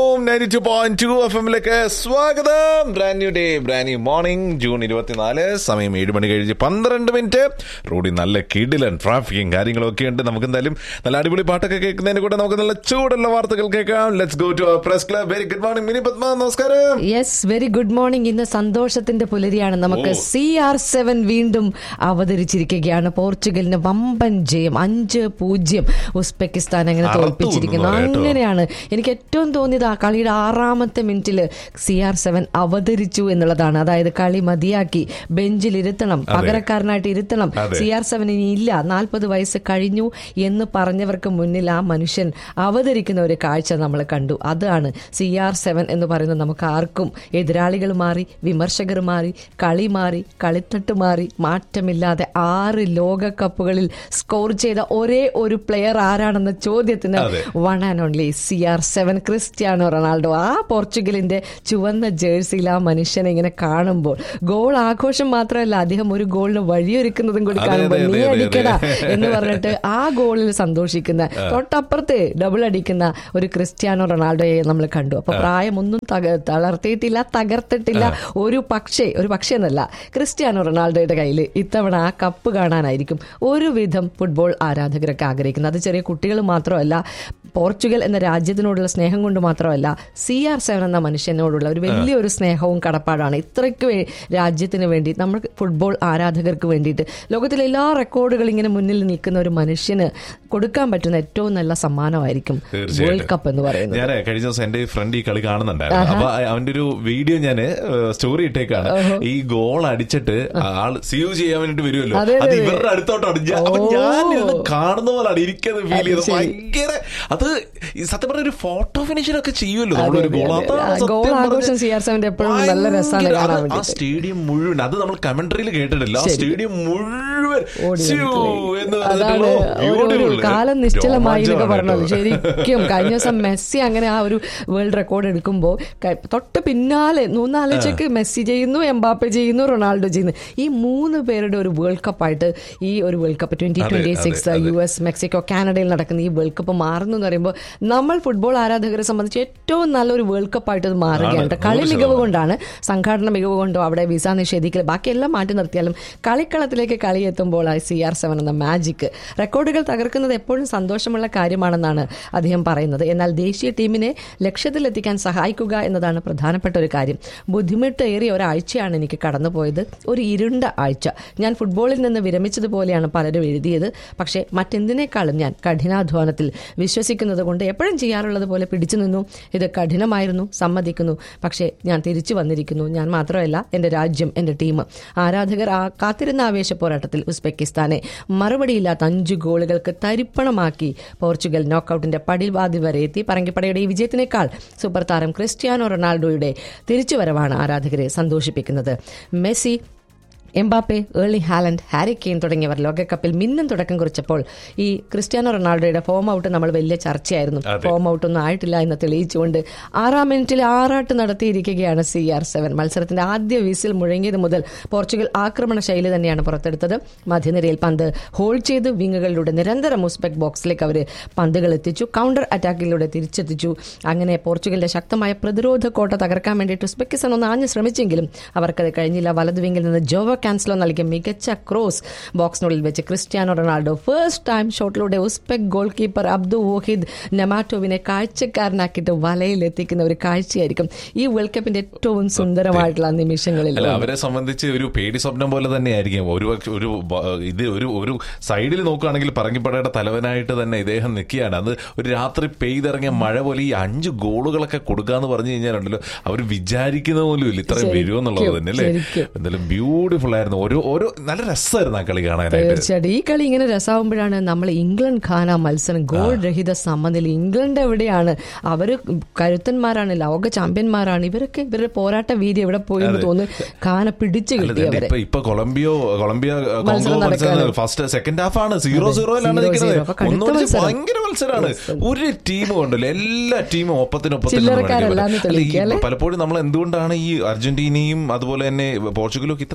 Ninety two point two F എമ്മിലേക്ക് സ്വാഗതം brand new day brand new morning June ഇരുപത്തിനാല് സമയം ഏഴ് മണി കഴിഞ്ഞ് പന്ത്രണ്ട് മിനിറ്റ് റോഡിൽ നല്ല കിടിലൻ ട്രാഫിക്കും കാര്യങ്ങളും ഒക്കെ ഉണ്ട് നമുക്ക് എന്തായാലും നല്ല അടിപൊളി പാട്ടൊക്കെ കേൾക്കുന്നതിന് കൂടെ നമുക്ക് നല്ല ചൂടുള്ള വാർത്തകൾ കേൾക്കാം let's go to press club very good morning Mini Padma നമസ്കാരം യെസ് വെരി ഗുഡ് മോർണിംഗ് ഇന്ന് സന്തോഷത്തിന്റെ പുലരിയാണ് നമുക്ക് സി ആർ സെവൻ വീണ്ടും അവതരിച്ചിരിക്കുകയാണ് പോർച്ചുഗലിന് വമ്പൻ ജയം അഞ്ച് പൂജ്യം ഉസ്ബെക്കിസ്ഥാൻ അങ്ങനെ അറുത്തു തോൽപ്പിച്ചിരിക്കുന്നു എന്ന് പറയാം കേട്ടോ. അങ്ങനെയാണ് എനിക്ക് ഏറ്റവും തോന്നിയത് ആ കളിയുടെ ആറാമത്തെ മിനിറ്റിൽ സി ആർ സെവൻ അവതരിച്ചു എന്നുള്ളതാണ് അതായത് കളി മതിയാക്കി ബെഞ്ചിൽ ഇരുത്തണം പകരക്കാരനായിട്ട് ഇരുത്തണം അതെ. സി ആർ സെവൻ ഇനി ഇല്ല നാൽപ്പത് വയസ്സ് കഴിഞ്ഞു എന്ന് പറഞ്ഞവർക്ക് മുന്നിൽ ആ മനുഷ്യൻ അവതരിക്കുന്ന ഒരു കാഴ്ച നമ്മൾ കണ്ടു അതാണ് സി ആർ സെവൻ എന്ന് പറയുന്നത് നമുക്ക് ആർക്കും എതിരാളികൾ മാറി വിമർശകർ മാറി കളി മാറി കളിത്തട്ട് മാറി മാറ്റമില്ലാതെ ആറ് ലോകകപ്പുകളിൽ സ്കോർ ചെയ്ത ഒരേ ഒരു പ്ലെയർ ആരാണെന്ന ചോദ്യത്തിന് അതെ. One and only C R seven Cristiano Ronaldo ആ പോർച്ചുഗലിന്റെ ചുവന്ന ജേഴ്സിയിൽ ആ മനുഷ്യനെ ഇങ്ങനെ കാണുമ്പോൾ ഗോൾ ആഘോഷം മാത്രമല്ല അദ്ദേഹം ഒരു ഗോളിന് വഴിയൊരുക്കുന്നതും കൂടി അതെ, കാണുമ്പോൾ അതെ, നീ അതെ, അതെ, അടിക്കടാ അതെ. എന്ന് പറഞ്ഞിട്ട് ആ ഗോളിൽ സന്തോഷിക്കുന്ന തൊട്ടപ്പുറത്ത് ഡബിൾ അടിക്കുന്ന ഒരു ക്രിസ്ത്യാനോ റൊണാൾഡോയെ നമ്മൾ കണ്ടു അപ്പൊ പ്രായമൊന്നും തക- തളർത്തിയിട്ടില്ല തകർത്തിട്ടില്ല ഒരു പക്ഷേ ഒരു പക്ഷേ എന്നല്ല ക്രിസ്ത്യാനോ റൊണാൾഡോയുടെ കയ്യിൽ ഇത്തവണ ആ കപ്പ് കാണാനായിരിക്കും ഒരുവിധം ഫുട്ബോൾ ആരാധകരൊക്കെ ആഗ്രഹിക്കുന്നത് അത് ചെറിയ കുട്ടികൾ മാത്രമല്ല പോർച്ചുഗൽ എന്ന രാജ്യത്തിനോടുള്ള സ്നേഹം കൊണ്ട് മാത്രമല്ല സി ആർ സെവൻ എന്ന മനുഷ്യനോടുള്ള ഒരു വലിയൊരു സ്നേഹവും കടപ്പാടാണ് ഇത്രയ്ക്ക് വേ- രാജ്യത്തിന് വേണ്ടി നമ്മൾ ഫുട്ബോൾ ആരാധകർക്ക് വേണ്ടിയിട്ട് ലോകത്തിലെ എല്ലാ റെക്കോർഡുകൾ ഇങ്ങനെ മുന്നിൽ നിൽക്കുന്ന ഒരു മനുഷ്യന് കൊടുക്കാൻ പറ്റുന്ന ഏറ്റവും നല്ല സമ്മാനമായിരിക്കും തീർച്ചയായിട്ടും. വേൾഡ് കപ്പ് എന്ന് പറയുന്നത് ഞാൻ കഴിഞ്ഞ ദിവസം എന്റെ ഫ്രണ്ട് ഈ കളി കാണുന്നുണ്ടായിരുന്നു അപ്പൊ അവന്റെ ഒരു വീഡിയോ ഞാൻ സ്റ്റോറി ഇട്ടേക്കാണ് ഈ ഗോൾ അടിച്ചിട്ട് ആൾ സീവ് ചെയ്യാൻ വേണ്ടിട്ട് വരുമല്ലോ അതെ, അതെ, അത് അതെ. ഇവരുടെ അടുത്തോട്ടാണ് ഞാൻ- അപ്പൊ ഓ. ഞാൻ ഇരുന്ന് കാണുന്ന പോലാണ് എനിക്കത് ഫീൽ അത് ചെയ്തത് ശരി. ഭയങ്കര അത് ഈ സത്യം പറഞ്ഞ ഒരു ഫോട്ടോ ഫിനിഷർ ഒക്കെ ചെയ്യുമല്ലോ അതെ, നമ്മളൊരു അതെ, ഗോൾ അതെ. അതാണ് ആ സത്യം ഗോൾ പറഞ്ഞ- ആഘോഷം CR7 ന്റെ എപ്പോഴും നല്ല രസാണ് ഭയങ്കര- കാണാൻ അത് ആ വേണ്ടിയിട്ട്. സ്റ്റേഡിയം മുഴുവൻ അത് നമ്മൾ കമന്ററിയിൽ കേട്ടിട്ടില്ല ആ ശരി. സ്റ്റേഡിയം മുഴുവൻ ഓടി ശ്ശൂ വന്നിട്ട് എന്ന് അതാണ് പറഞ്ഞിട്ടുള്ള ഒരു- ഒരു beautiful. കാലം നിശ്ചലമായി എന്നൊക്കെ രോമാഞ്ചമാണ് പറഞ്ഞത് കേട്ടോ. ശരിക്കും കഴിഞ്ഞ ദിവസം മെസ്സി അങ്ങനെ ആ ഒരു വേൾഡ് റെക്കോർഡ് എടുക്കുമ്പോൾ ക- തൊട്ട് പിന്നാലെ മൂന്നാലോചയ്ക്ക് മെസ്സി ചെയ്യുന്നു എംബാപ്പെ ചെയ്യുന്നു റൊണാൾഡോ ചെയ്യുന്നു ഈ മൂന്ന് പേരുടെ ഒരു വേൾഡ് കപ്പായിട്ട് ഈ ഒരു വേൾഡ് കപ്പ് ട്വന്റി അതെ, ട്വന്റി അതെ, സിക്സ് അതെ. യു എസ് മെക്സിക്കോ കാനഡയിൽ നടക്കുന്ന ഈ വേൾഡ് കപ്പ് മാറുന്നു എന്ന് പറയുമ്പോൾ നമ്മൾ ഫുട്ബോൾ ആരാധകരെ സംബന്ധിച്ച് ഏറ്റവും നല്ലൊരു വേൾഡ് കപ്പായിട്ട് ഇത് മാറുകയാണ് ആണ്, കളി നൂറ് മികവ് ശതമാനം. കൊണ്ടാണ് സംഘാടന മികവ് കൊണ്ടോ അവിടെ വിസ നിഷേധിക്കൽ ബാക്കിയെല്ലാം മാറ്റി നിർത്തിയാലും കളിക്കളത്തിലേക്ക് കളി എത്തുമ്പോൾ സി ആർ സെവൻ എന്ന മാജിക് റെക്കോർഡുകൾ തകർക്കുന്നത് എപ്പോഴും സന്തോഷമുള്ള കാര്യമാണെന്നാണ് അദ്ദേഹം പറയുന്നത് എന്നാൽ ദേശീയ ടീമിനെ ലക്ഷ്യത്തിലെത്തിക്കാൻ സഹായിക്കുക എന്നതാണ് പ്രധാനപ്പെട്ട ഒരു കാര്യം ബുദ്ധിമുട്ടേറിയ ഒരാഴ്ചയാണ് എനിക്ക് കടന്നുപോയത് ഒരു ഇരുണ്ട ആഴ്ച ഞാൻ ഫുട്ബോളിൽ നിന്ന് വിരമിച്ചതുപോലെയാണ് പലരും എഴുതിയത് പക്ഷേ മറ്റെന്തിനേക്കാളും ഞാൻ കഠിനാധ്വാനത്തിൽ വിശ്വസിക്കുന്നത് കൊണ്ട് എപ്പോഴും ചെയ്യാറുള്ളത് പോലെ പിടിച്ചു നിന്നു ഇത് കഠിനമായിരുന്നു സമ്മതിക്കുന്നു പക്ഷേ ഞാൻ തിരിച്ചു വന്നിരിക്കുന്നു ഞാൻ മാത്രമല്ല എൻ്റെ രാജ്യം എൻ്റെ ടീം ആരാധകർ ആ കാത്തിരുന്ന ആവേശ പോരാട്ടത്തിൽ ഉസ്ബെക്കിസ്ഥാനെ മറുപടിയില്ലാത്ത അഞ്ച് ഗോളുകൾക്ക് തരിപ്പണമാക്കി പോർച്ചുഗൽ നോക്കൌട്ടിന്റെ പടിവാതിൽ വരെ എത്തി പറങ്കിപ്പടയുടെ ഈ വിജയത്തിനേക്കാൾ സൂപ്പർ താരം ക്രിസ്ത്യാനോ റൊണാൾഡോയുടെ തിരിച്ചുവരവാണ് ആരാധകരെ സന്തോഷിപ്പിക്കുന്നത് മെസ്സി എംബാപ്പെ ഏർലി ഹാലൻഡ് ഹാരി കെയ്ൻ തുടങ്ങിയവർ ലോകകപ്പിൽ മിന്നും തുടക്കം കുറിച്ചപ്പോൾ ഈ ക്രിസ്ത്യാനോ റൊണാൾഡോയുടെ ഫോം ഔട്ട് നമ്മൾ വലിയ ചർച്ചയായിരുന്നു അതെ. ഫോം ഔട്ട് ഒന്നും ആയിട്ടില്ല എന്ന് തെളിയിച്ചുകൊണ്ട് ആറാം മിനിറ്റിൽ ആറാട്ട് നടത്തിയിരിക്കുകയാണ് സി ആർ സെവൻ മത്സരത്തിന്റെ ആദ്യ വിസിൽ മുഴങ്ങിയത് മുതൽ പോർച്ചുഗൽ ആക്രമണ ശൈലി തന്നെയാണ് പുറത്തെടുത്തത് മധ്യനിരയിൽ പന്ത് ഹോൾഡ് ചെയ്ത് വിങ്ങുകളിലൂടെ നിരന്തരം ഉസ്ബെക് ബോക്സിലേക്ക് അവർ പന്തുകൾ എത്തിച്ചു കൗണ്ടർ അറ്റാക്കിലൂടെ തിരിച്ചെത്തിച്ചു അങ്ങനെ പോർച്ചുഗലിന്റെ ശക്തമായ പ്രതിരോധ കോട്ട തകർക്കാൻ വേണ്ടിയിട്ട് ഉസ്ബെക്കിസ്ഥാൻ ഒന്ന് ആഞ്ഞ് ശ്രമിച്ചെങ്കിലും അവർക്കത് കഴിഞ്ഞില്ല വലതു വിങ്ങിൽ നിന്ന് ജോവ ക്യാൻസലോ നൽകിയ മികച്ച ക്രോസ് ബോക്സിനുള്ളിൽ വെച്ച് ക്രിസ്ത്യാനോ റൊണാൾഡോ ഫസ്റ്റ് ടൈം ഷോട്ടിലൂടെ Uzbek goal keeper Abduvohid നെമാറ്റോവിനെ കാഴ്ചക്കാരനാക്കിയിട്ട് വലയിൽ എത്തിക്കുന്ന ഒരു കാഴ്ചയായിരിക്കും ഈ വേൾഡ് കപ്പിന്റെ ഏറ്റവും സുന്ദരമായിട്ടുള്ള നിമിഷങ്ങളിൽ അല്ല ഒന്ന്. അവരെ സംബന്ധിച്ച് ഒരു പേടി സ്വപ്നം പോലെ തന്നെയായിരിക്കും ഒരു പക്ഷെ ഒരു ബ- ഇത് ഒരു ഒരു സൈഡിൽ നോക്കുകയാണെങ്കിൽ പറങ്കിപ്പടയുടെ തലവനായിട്ട് തന്നെ ഇദ്ദേഹം നിൽക്കുകയാണ് അത് ഒരു രാത്രി പെയ്തിറങ്ങിയ മഴ പോലെ ഈ അഞ്ച് ഗോളുകളൊക്കെ കൊടുക്കാന്ന് പറഞ്ഞു കഴിഞ്ഞാലുണ്ടല്ലോ അവർ വിചാരിക്കുന്ന പോലും ഇല്ല ഇത്രയും ശരിക്കും, വരുമെന്നുള്ളത് തന്നെ അല്ലേ ശരിക്കും. എന്തായാലും ബ്യൂട്ടിഫുൾ ആയിരുന്നു ഒരു ഒരു നല്ല രസമായിരുന്നു ആ കളി കാണാനായിട്ട് തീർച്ചയായിട്ടും ഈ കളി ഇങ്ങനെ രസമാകുമ്പോഴാണ് നമ്മൾ ഇംഗ്ലണ്ട് ഖാന മത്സരം ഗോൾ രഹിത സമനില ഇംഗ്ലണ്ട് എവിടെയാണ് അവര് കരുത്തന്മാരാണ് ലോക ചാമ്പ്യന്മാരാണ് ഇവരൊക്കെ ഇവരുടെ പോരാട്ട വീതി എവിടെ പോയി എന്ന് തോന്നുന്നു ഖാന പിടിച്ചു അല്ല, കിട്ടി ദേ അവരെ ഇപ്പൊ ഇപ്പൊ കൊളംബിയോ കൊളംബിയ മത്സരം കോങ്കോ മത്സരം നടക്കാണ്. ഫസ്റ്റ് സെക്കൻഡ് ഹാഫ് ആണ് സീറോ അതെ, സീറോയിലാണ് zero നിൽക്കുന്നത് zero. അപ്പൊ കടുത്ത ഒന്നുകൂടി മത്സരം. ഭയങ്കര മത്സരമാണ് ഒരു ടീം കൊണ്ടല്ലോ എല്ലാ ടീമും ഒപ്പത്തിനൊപ്പത്തിന് ചില്ലറക്കാരല്ലാന്ന് തെളിയിക്കുക, അല്ലേ? പലപ്പോഴും നമ്മൾ എന്തുകൊണ്ടാണ് ഈ അർജന്റീനയും അതുപോലെ തന്നെ പോർച്ചുഗലും ഒക്കെ ഇത്ര ഗോൾ അടിക്കുന്നത്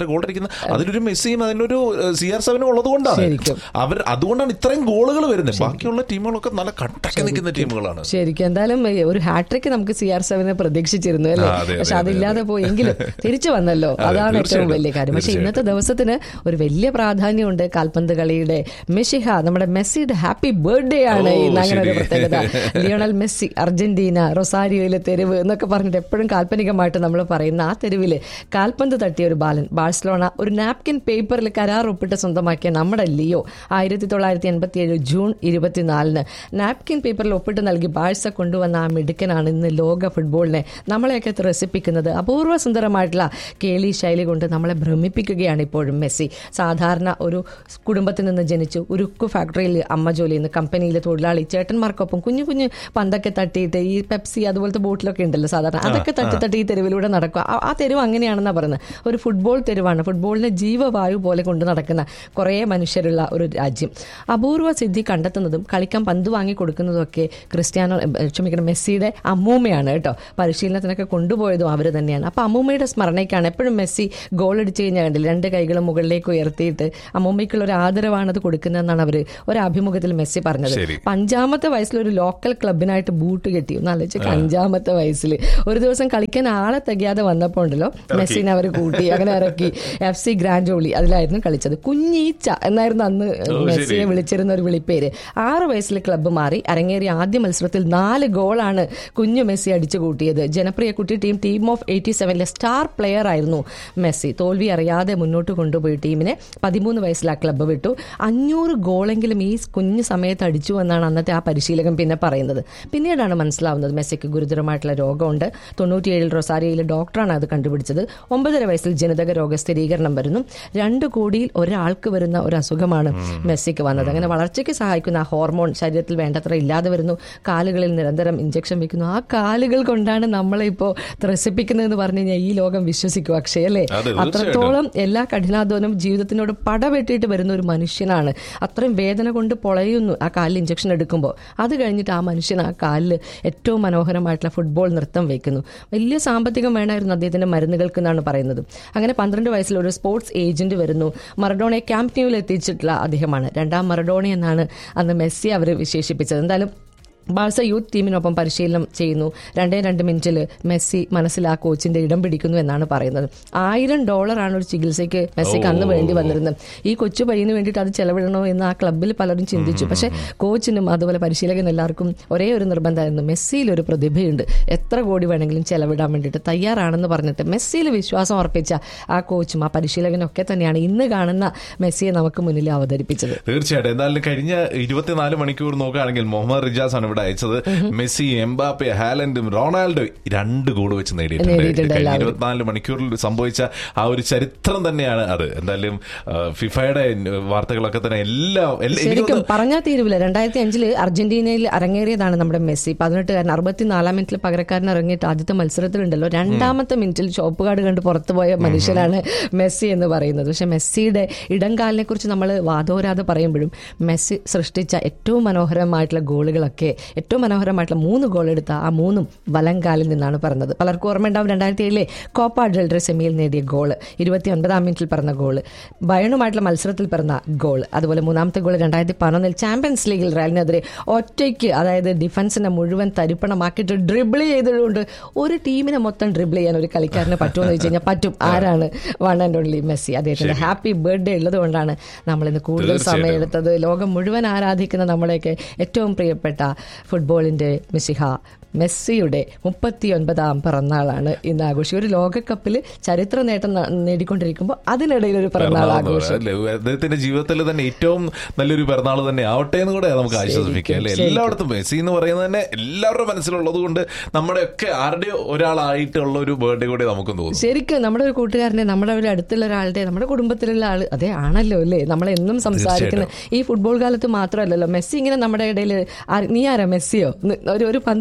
പറയുന്നത് അതിലൊരു മെസ്സിയും അതിനൊരു സി ആർ സെവനും ഉള്ളത് കൊണ്ടാണ് ശരിക്കും. അവർ അതുകൊണ്ടാണ് ഇത്രയും ഗോളുകൾ വരുന്നത് ബാക്കിയുള്ള ടീമുകളൊക്കെ നല്ല കട്ടക്കി നിൽക്കുന്ന ടീമുകളാണ് ശരിക്കും എന്തായാലും ഈ ഒരു ഹാട്രിക് നമുക്ക് സി ആർ സെവനെ പ്രതീക്ഷിച്ചിരുന്നു അല്ലേ ആ, അതെ, അതെ, പക്ഷെ അതെ, അതില്ലാതെ പോയെങ്കിലും തിരിച്ചു വന്നല്ലോ അതെ, അതാണ് ഏറ്റവും തീർച്ചയായിട്ടും, വലിയ കാര്യം പക്ഷെ ഇന്നത്തെ ദിവസത്തിന് ഒരു വലിയ പ്രാധാന്യമുണ്ട് കാൽപന്ത് കളിയുടെ മെഷിഹ നമ്മുടെ മെസ്സിയുടെ ഹാപ്പി ബർത്ത്ഡേ ആണ് ഓ, ഇന്ന് അങ്ങനെ ഒരു ശരി. പ്രത്യേകത ലിയോണൽ മെസ്സി അർജന്റീന റൊസാരിയോയിലെ തെരുവ് എന്നൊക്കെ പറഞ്ഞിട്ട് എപ്പോഴും കാൽപ്പനികമായിട്ട് നമ്മൾ പറയുന്ന ആ തെരുവില് കാൽപന്ത് തട്ടിയ ഒരു ബാലൻ ബാഴ്സലോണ ഒരു നാപ്കിൻ പേപ്പറിൽ കരാർ ഒപ്പിട്ട് സ്വന്തമാക്കിയ നമ്മുടെ ലിയോ ആയിരത്തി തൊള്ളായിരത്തി എൺപത്തി ഏഴ് ജൂൺ ഇരുപത്തിനാലിന് നാപ്കിൻ പേപ്പറിൽ ഒപ്പിട്ട് നൽകി ബാഴ്സ കൊണ്ടുവന്ന ആ മിടുക്കനാണ് ഇന്ന് ലോക ഫുട്ബോളിനെ നമ്മളെയൊക്കെ ത്രസിപ്പിക്കുന്നത് അപൂർവ സുന്ദരമായിട്ടുള്ള കേളി ശൈലി കൊണ്ട് നമ്മളെ ഭ്രമിപ്പിക്കുകയാണ് ഇപ്പോഴും മെസ്സി സാധാരണ ഒരു കുടുംബത്തിൽ നിന്ന് ജനിച്ചു ഉരുക്കു ഫാക്ടറിയിൽ അമ്മ ജോലി ചെയ്യുന്നു കമ്പനിയിലെ തൊഴിലാളി ചേട്ടന്മാർക്കൊപ്പം കുഞ്ഞു കുഞ്ഞു പന്തൊക്കെ തട്ടിയിട്ട് ഈ പെപ്സി അതുപോലത്തെ ബോട്ടിലൊക്കെ ഉണ്ടല്ലോ സാധാരണ അതൊക്കെ തട്ടി തട്ടി ഈ തെരുവിലൂടെ നടക്കുക ആ- ആ തെരുവ് അങ്ങനെയാണെന്നാ പറയുന്നത് ഒരു ഫുട്ബോൾ തെരുവാണ് ഫുട്ബോളിനെ ജീവവായു പോലെ കൊണ്ട് നടക്കുന്ന കുറേ മനുഷ്യരുള്ള ഒരു രാജ്യം അപൂർവ സിദ്ധി കണ്ടെത്തുന്നതും കളിക്കാൻ പന്ത് വാങ്ങി കൊടുക്കുന്നതും ഒക്കെ ക്രിസ്ത്യാനോ എ, ക്ഷമിക്കണം മെസ്സിയുടെ അമ്മൂമ്മയാണ് കേട്ടോ പരിശീലനത്തിനൊക്കെ കൊണ്ടുപോയതും അവർ തന്നെയാണ് അപ്പൊ അമ്മൂമ്മയുടെ സ്മരണയ്ക്കാണ് എപ്പോഴും മെസ്സി ഗോൾ അടിച്ചു കഴിഞ്ഞാൽ കണ്ടില്ല രണ്ട് കൈകളും മുകളിലേക്ക് ഉയർത്തിയിട്ട് അമ്മൂമ്മയ്ക്കുള്ള ഒരു ആദരവാണ് അത് കൊടുക്കുന്നതെന്നാണ് അവർ ഒരു അഭിമുഖത്തിൽ മെസ്സി പറഞ്ഞത് ശരി. അപ്പൊ അഞ്ചാമത്തെ വയസ്സിൽ ഒരു ലോക്കൽ ക്ലബിനായിട്ട് ബൂട്ട് കെട്ടി ഒന്ന് ആലോചിച്ച് അഞ്ചാമത്തെ വയസ്സിൽ ഒരു ദിവസം കളിക്കാൻ ആളെ തികയാതെ വന്നപ്പോ ഉണ്ടല്ലോ മെസ്സിനെ അവർ കൂട്ടി അങ്ങനെ ഇറക്കി എഫ് സി ഗ്രാൻഡോളി അതിലായിരുന്നു കളിച്ചത് കുഞ്ഞീച്ച എന്നായിരുന്നു അന്ന് മെസ്സിയെ വിളിച്ചിരുന്ന ഒരു വിളിപ്പേര് ആറ് വയസ്സിൽ ക്ലബ്ബ് മാറി അരങ്ങേറിയ ആദ്യ മത്സരത്തിൽ നാല് ഗോളാണ് കുഞ്ഞു മെസ്സി അടിച്ചു കൂട്ടിയത് ജനപ്രിയ കുട്ടി ടീം ടീം ഓഫ് എയ്റ്റി സെവനിലെ സ്റ്റാർ പ്ലെയർ ആയിരുന്നു മെസ്സി തോൽവി അറിയാതെ മുന്നോട്ട് കൊണ്ടുപോയി ടീമിനെ പതിമൂന്ന് വയസ്സിൽ ആ ക്ലബ്ബ് വിട്ടു അഞ്ഞൂറ് ഗോളെങ്കിലും ഈ കുഞ്ഞു സമയത്ത് അടിച്ചു എന്നാണ് അന്നത്തെ ആ പരിശീലകൻ പിന്നെ പറയുന്നത് പിന്നീടാണ് മനസ്സിലാവുന്നത് മെസ്സിക്ക് ഗുരുതരമായിട്ടുള്ള രോഗമുണ്ട് തൊണ്ണൂറ്റിയേഴിൽ റൊസാരിയയിലെ ഡോക്ടറാണ് അത് കണ്ടുപിടിച്ചത് ഒമ്പതര വയസ്സിൽ ജനിതക രോഗ സ്ഥിരീകരണം വരുന്നു രണ്ട് കോടിയിൽ ഒരാൾക്ക് വരുന്ന ഒരു അസുഖമാണ് മെസ്സിക്ക് വന്നത് അങ്ങനെ വളർച്ചയ്ക്ക് സഹായിക്കുന്ന ആ ഹോർമോൺ ശരീരത്തിൽ വേണ്ടത്ര ഇല്ലാതെ വരുന്നു കാലുകളിൽ നിരന്തരം ഇഞ്ചക്ഷൻ വെക്കുന്നു ആ കാലുകൾ കൊണ്ടാണ് നമ്മളെ ഇപ്പോൾ ത്രസിപ്പിക്കുന്നതെന്ന് പറഞ്ഞു കഴിഞ്ഞാൽ ഈ ലോകം വിശ്വസിക്കും അക്ഷയ് അല്ലേ അതെ, തീർച്ചയായിട്ടും. അത്രത്തോളം എല്ലാ കഠിനാധ്വാനം ജീവിതത്തിനോട് പടവെട്ടിയിട്ട് വരുന്ന ഒരു മനുഷ്യനാണ് അത്രയും വേദന കൊണ്ട് പൊളയുന്നു ആ കാലിൽ ഇഞ്ചക്ഷൻ എടുക്കുമ്പോൾ അത് കഴിഞ്ഞിട്ട് ആ മനുഷ്യൻ ആ കാലിൽ ഏറ്റവും മനോഹരമായിട്ടുള്ള ഫുട്ബോൾ നൃത്തം വെക്കുന്നു വലിയ സാമ്പത്തികം വേണമായിരുന്നു അദ്ദേഹത്തിന്റെ മരുന്നുകൾക്ക് എന്നാണ് പറയുന്നത് അങ്ങനെ പന്ത്രണ്ട് വയസ്സിൽ ഒരു സ്പോർട്സ് ഏജന്റ് വരുന്നു മറഡോണയെ ക്യാമ്പ് ന്യൂവിൽ എത്തിച്ചിട്ടുള്ള അദ്ദേഹമാണ് രണ്ടാം മറഡോണ എന്നാണ് അന്ന് മെസ്സി അവർ വിശേഷിപ്പിച്ചത് എന്തായാലും ബാഴ്സ യൂത്ത് ടീമിനൊപ്പം പരിശീലനം ചെയ്യുന്നു രണ്ടേ രണ്ട് മിനിറ്റിൽ മെസ്സി മനസ്സിൽ ആ കോച്ചിന്റെ ഇടം പിടിക്കുന്നു എന്നാണ് പറയുന്നത് ആയിരം ഡോളറാണ് ഒരു ചികിത്സയ്ക്ക് മെസ്സിക്ക് അന്ന് വേണ്ടി വന്നിരുന്നത് ഈ കൊച്ചു പയ്യന് വേണ്ടിയിട്ട് അത് ചെലവിടണോ എന്ന് ആ ക്ലബ്ബിൽ പലരും ചിന്തിച്ചു പക്ഷേ കോച്ചിനും അതുപോലെ പരിശീലകൻ എല്ലാവർക്കും ഒരേ ഒരു നിർബന്ധമായിരുന്നു മെസ്സിയിൽ ഒരു പ്രതിഭയുണ്ട് എത്ര കോടി വേണമെങ്കിലും ചെലവിടാൻ വേണ്ടിയിട്ട് തയ്യാറാണെന്ന് പറഞ്ഞിട്ട് മെസ്സിയിൽ വിശ്വാസം അർപ്പിച്ച ആ കോച്ചും ആ പരിശീലകനും ഒക്കെ തന്നെയാണ് ഇന്ന് കാണുന്ന മെസ്സിയെ നമുക്ക് മുന്നിൽ അവതരിപ്പിച്ചത് തീർച്ചയായിട്ടും എന്തായാലും കഴിഞ്ഞ ഇരുപത്തിനാല് മണിക്കൂർ നോക്കുകയാണെങ്കിൽ മുഹമ്മദ് റിജാസ് ആണ് ഇവിടെ അയച്ചത് മെസ്സി എംബാപ്പെ ഹാലൻഡും റൊണാൾഡോ രണ്ട് ഗോൾ വെച്ച് നേടിയിട്ടുണ്ട് നേടിയിട്ടുണ്ട് കഴിഞ്ഞ എല്ലാവരും. ഇരുപത്തിനാല് മണിക്കൂറിൽ സംഭവിച്ച ആ ഒരു ചരിത്രം തന്നെയാണ് അത് എന്തായാലും ആ, ഫിഫയുടെ വാർത്തകളൊക്കെ തന്നെ എല്ലാം എല്ലാ- എനിക്ക് ശരിക്കും തോന്നുന്നു പറഞ്ഞാൽ തീരുവില്ല രണ്ടായിരത്തി അഞ്ചില് അർജന്റീനയിൽ അരങ്ങേറിയതാണ് നമ്മുടെ മെസ്സി പതിനെട്ടുകാരൻ അറുപത്തിനാലാം മിനിറ്റിൽ പകരക്കാരൻ ഇറങ്ങിയിട്ട് ആദ്യത്തെ മത്സരത്തിലുണ്ടല്ലോ രണ്ടാമത്തെ മിനിറ്റിൽ ചോപ്പ് കാർഡ് കണ്ട് പുറത്തുപോയ മനുഷ്യനാണ് മെസ്സി എന്ന് പറയുന്നത് പക്ഷെ മെസ്സിയുടെ ഇടംകാലിനെ കുറിച്ച് നമ്മൾ വാദോരാതെ പറയുമ്പോഴും മെസ്സി സൃഷ്ടിച്ച ഏറ്റവും മനോഹരമായിട്ടുള്ള ഗോളുകളൊക്കെ ഏറ്റവും മനോഹരമായിട്ടുള്ള മൂന്ന് ഗോൾ എടുത്ത ആ മൂന്നും വലങ്കാലിൽ നിന്നാണ് പറഞ്ഞത് പലർക്കും ഓർമ്മയുണ്ടാവും രണ്ടായിരത്തി ഏഴിലെ കോപ്പ ഡെൽഡർ സെമിയിൽ നേടിയ ഗോള് ഇരുപത്തി ഒൻപതാം മിനിറ്റിൽ പറഞ്ഞ ഗോള് ബയണുമായിട്ടുള്ള മത്സരത്തിൽ പിറന്ന ഗോൾ അതുപോലെ മൂന്നാമത്തെ ഗോൾ രണ്ടായിരത്തി പതിനൊന്നിൽ ചാമ്പ്യൻസ് ലീഗിൽ റയലിനെതിരെ ഒറ്റയ്ക്ക് അതായത് ഡിഫൻസിനെ മുഴുവൻ തരിപ്പണമാക്കിയിട്ട് ഡ്രിബിൾ ചെയ്തുകൊണ്ട് ഒരു ടീമിനെ മൊത്തം ഡ്രിബിൾ ചെയ്യാൻ ഒരു കളിക്കാരന് പറ്റുമെന്ന് വെച്ച് കഴിഞ്ഞാൽ പറ്റും ആരാണ് വൺ ആൻഡ് ഓൺലി മെസ്സി അദ്ദേഹത്തിന്റെ ഹാപ്പി ബർത്ത്ഡേ ഉള്ളത് കൊണ്ടാണ് നമ്മൾ ഇന്ന് കൂടുതൽ തീർച്ചയായിട്ടും. സമയം എടുത്തത് ലോകം മുഴുവൻ ആരാധിക്കുന്ന നമ്മളെയൊക്കെ ഏറ്റവും പ്രിയപ്പെട്ട ഫുട്ബോളിന്റെ മെസ്സിഹ മെസ്സിയുടെ മുപ്പത്തിയൊൻപതാം പിറന്നാളാണ് ഇന്ന് ആഘോഷിക്കുക ഒരു ലോകകപ്പിൽ ചരിത്ര നേട്ടം ന- നേടിക്കൊണ്ടിരിക്കുമ്പോൾ അതിനിടയിൽ ഒരു പിറന്നാൾ പിറന്നാൾ ആഘോഷം അല്ലേ? അദ്ദേഹത്തിന്റെ ജീവിതത്തിൽ തന്നെ ഏറ്റവും നല്ലൊരു പിറന്നാൾ തന്നെ ആവട്ടെ എന്ന് കൂടെ നമുക്ക് ആശ്വസിപ്പിക്കാം അല്ലെ ശരിക്കും. എല്ലായിടത്തും മെസ്സി എന്ന് പറയുന്നത് തന്നെ എല്ലാവരുടെ മനസ്സിലുള്ളത് കൊണ്ട് നമ്മുടെയൊക്കെ ആരുടെയോ ഒരാളായിട്ടുള്ള ഒരു ബർത്ത്ഡേ കൂടെ നമുക്ക് തോന്നും ശരിക്കും നമ്മുടെ ഒരു കൂട്ടുകാരനെ നമ്മുടെ ഒരു അടുത്തുള്ള ഒരാളുടെ നമ്മുടെ കുടുംബത്തിലുള്ള ആള് അതേ ആണല്ലോ അല്ലേ നമ്മളെന്നും സംസാരിക്കുന്ന ഈ ഫുട്ബോൾ കാലത്ത് മാത്രമല്ലല്ലോ മെസ്സി ഇങ്ങനെ നമ്മുടെ ഇടയിൽ നീ ആരാ മെസ്സിയോ ന്ന് ഒരു ഒരു പന്ത് നന്നായിട്ട്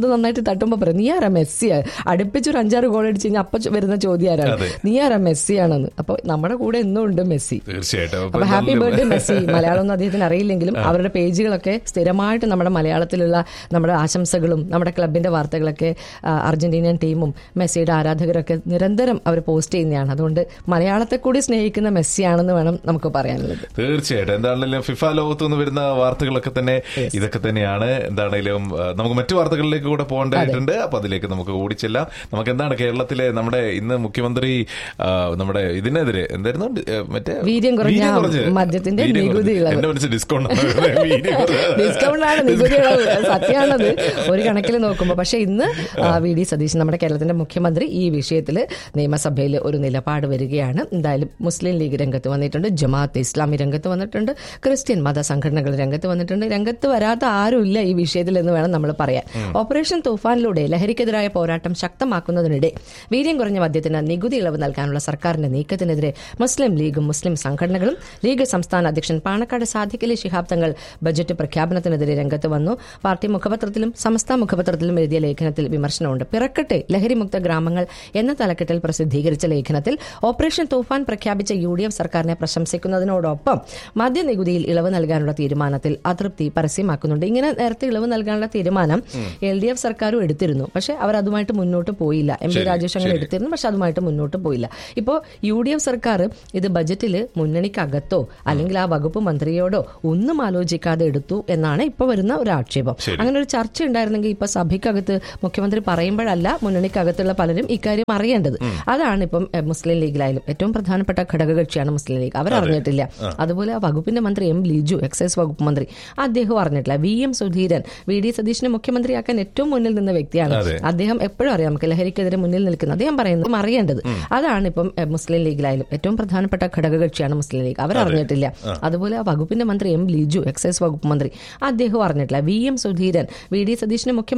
തട്ടുമ്പോ പറയും നീ ആരാ മെസ്സി അടുപ്പിച്ചൊരു അഞ്ചാറ് ഗോൾ അടിച്ച് കഴിഞ്ഞാൽ അപ്പൊ വരുന്ന ചോദ്യം ആരാണ് അതെ. നീ ആരാ മെസ്സി ആണെന്ന് അപ്പൊ നമ്മുടെ കൂടെ എന്നും ഉണ്ട് മെസ്സി തീർച്ചയായിട്ടും അപ്പൊ അപ്പൊ ഹാപ്പി നല്ല- ബർത്ത്ഡേ മെസ്സി മലയാളം ഒന്നും അദ്ദേഹത്തിന് അറിയില്ലെങ്കിലും അവരുടെ പേജുകളൊക്കെ സ്ഥിരമായിട്ട് നമ്മുടെ മലയാളത്തിലുള്ള നമ്മുടെ ആശംസകളും നമ്മുടെ ക്ലബിന്റെ വാർത്തകളൊക്കെ ആ, അർജന്റീനിയൻ ടീമും മെസ്സിയുടെ ആരാധകരൊക്കെ നിരന്തരം അവർ പോസ്റ്റ് ചെയ്യുന്നതാണ് അതുകൊണ്ട് മലയാളത്തെ കൂടി സ്നേഹിക്കുന്ന മെസ്സിയാണെന്ന് വേണം നമുക്ക് പറയാനുള്ളത് തീർച്ചയായിട്ടും എന്താണെങ്കിലും ഫിഫ ലോകത്തു നിന്ന് വരുന്ന വാർത്തകളൊക്കെ തന്നെ ഇതൊക്കെ തന്നെയാണ് എന്താണെങ്കിലും ആ, നമുക്ക് മറ്റു വാർത്തകളിലേക്ക് കൂടെ പോകേണ്ടതായിട്ടുണ്ട് അപ്പൊ അതിലേക്ക് നമുക്ക് ഓടിച്ചെല്ലാം നമുക്ക് എന്താണ് കേരളത്തിലെ നമ്മുടെ ഇന്ന് മുഖ്യമന്ത്രി ആ, നമ്മുടെ ഇതിനെതിരെ എന്തായിരുന്നു ഏ, മറ്റേ വീര്യം കുറഞ്ഞ മദ്യത്തിന്റെ വീര്യം കുറഞ്ഞ- നികുതി ഇളവ്. എന്റെ മനസ്സിൽ ഡിസ്കൗണ്ട് ഡിസ്കൗണ്ട് ആണ് നികുതി ഇളവ് സത്യമാണത് ഒരു കണക്കിൽ നോക്കുമ്പോൾ പക്ഷേ ഇന്ന് ആ, വി ഡി സതീശൻ നമ്മുടെ കേരളത്തിന്റെ മുഖ്യമന്ത്രി ഈ വിഷയത്തിൽ നിയമസഭയിൽ ഒരു നിലപാട് വരികയാണ് എന്തായാലും മുസ്ലിം ലീഗ് രംഗത്ത് വന്നിട്ടുണ്ട് ജമാഅത്ത് ഇസ്ലാമി രംഗത്ത് വന്നിട്ടുണ്ട് ക്രിസ്ത്യൻ മത സംഘടനകൾ രംഗത്ത് വന്നിട്ടുണ്ട് രംഗത്ത് വരാത്ത ആരുമില്ല ഈ വിഷയത്തിൽ എന്ന് വേണം നമ്മൾ പറയാൻ ഓപ്പറേഷൻ തൂഫാനിലൂടെ ലഹരിക്കെതിരായ പോരാട്ടം ശക്തമാക്കുന്നതിനിടെ വീര്യം കുറഞ്ഞ മദ്യത്തിന് നികുതി ഇളവ് നൽകാനുള്ള സർക്കാരിന്റെ നീക്കത്തിനെതിരെ മുസ്ലിം ലീഗും മുസ്ലിം സംഘടനകളും ലീഗ് സംസ്ഥാന അധ്യക്ഷൻ പാണക്കാട് സാദിഖലി ശിഹാബ് തങ്ങൾ ബജറ്റ് പ്രഖ്യാപനത്തിനെതിരെ രംഗത്ത് വന്നു പാർട്ടി മുഖപത്രത്തിലും സമസ്ത മുഖപത്രത്തിലും എഴുതിയ ലേഖനത്തിൽ വിമർശനമുണ്ട് പിറക്കട്ടെ ലഹരിമുക്ത ഗ്രാമങ്ങൾ എന്ന തലക്കെട്ടിൽ പ്രസിദ്ധീകരിച്ച ലേഖനത്തിൽ ഓപ്പറേഷൻ തൂഫാൻ പ്രഖ്യാപിച്ച യു ഡി എഫ് സർക്കാരിനെ പ്രശംസിക്കുന്നതിനോടൊപ്പം മദ്യനികുതിയിൽ ഇളവ് നൽകാനുള്ള തീരുമാനത്തിൽ അതൃപ്തി പരസ്യമാക്കുന്നുണ്ട് ഇങ്ങനെ നേരത്തെ ഇളവ് നൽകാനുള്ള തീരുമാനം എൽ ഡി എഫ് സർക്കാരും എടുത്തിരുന്നു പക്ഷെ അവർ അതുമായിട്ട് മുന്നോട്ട് പോയില്ല എം പി ശരി, രാജേഷ് അങ്ങനെ ശരി. എടുത്തിരുന്നു പക്ഷെ അതുമായിട്ട് മുന്നോട്ട് പോയില്ല ഇപ്പോൾ യു ഡി എഫ് സർക്കാർ ഇത് ബജറ്റിൽ മുന്നണിക്കകത്തോ അല്ലെങ്കിൽ ആ വകുപ്പ് മന്ത്രിയോടോ ഒന്നും ആലോചിക്കാതെ എടുത്തു എന്നാണ് ഇപ്പോൾ വരുന്ന ഒരു ആക്ഷേപം ശരി. അങ്ങനെ ഒരു ചർച്ച ഉണ്ടായിരുന്നെങ്കിൽ ഇപ്പൊ സഭയ്ക്കകത്ത് മുഖ്യമന്ത്രി പറയുമ്പോഴല്ല മുന്നണിക്കകത്തുള്ള പലരും ഇക്കാര്യം അറിയേണ്ടത് അതാണ് ഇപ്പം എ, മുസ്ലിം ലീഗിലായാലും ഏറ്റവും പ്രധാനപ്പെട്ട ഘടകകക്ഷിയാണ് മുസ്ലിം ലീഗ് അവർ അറിഞ്ഞിട്ടില്ല അതുപോലെ ആ വകുപ്പിന്റെ മന്ത്രി എം ലിജു എക്സൈസ് വകുപ്പ് മന്ത്രി അദ്ദേഹം അറിഞ്ഞിട്ടില്ല V M Sudheeran V D സതീഷിനെ മുഖ്യമന്ത്രിയാക്കാൻ ഏറ്റവും മുന്നിൽ നിന്ന വ്യക്തിയാണ് അതെ. അദ്ദേഹം എപ്പോഴും അറിയാം നമുക്ക് ലഹരിക്കെതിരെ മുന്നിൽ നിൽക്കുന്നത് അദ്ദേഹം പറയുന്നത് അറിയേണ്ടത് അതാണ് ഇപ്പം എ, മുസ്ലിം ലീഗിലായാലും ഏറ്റവും പ്രധാനപ്പെട്ട ഘടകകക്ഷിയാണ് മുസ്ലിം ലീഗ് അവർ അറിഞ്ഞിട്ടില്ല അതുപോലെ ആ വകുപ്പിന്റെ മന്ത്രി എം ലിജു എക്സൈസ് വകുപ്പ് മന്ത്രി അദ്ദേഹം അറിഞ്ഞിട്ടില്ല V M Sudheeran V D സതീഷിനെ മുഖ്യമന്ത്രി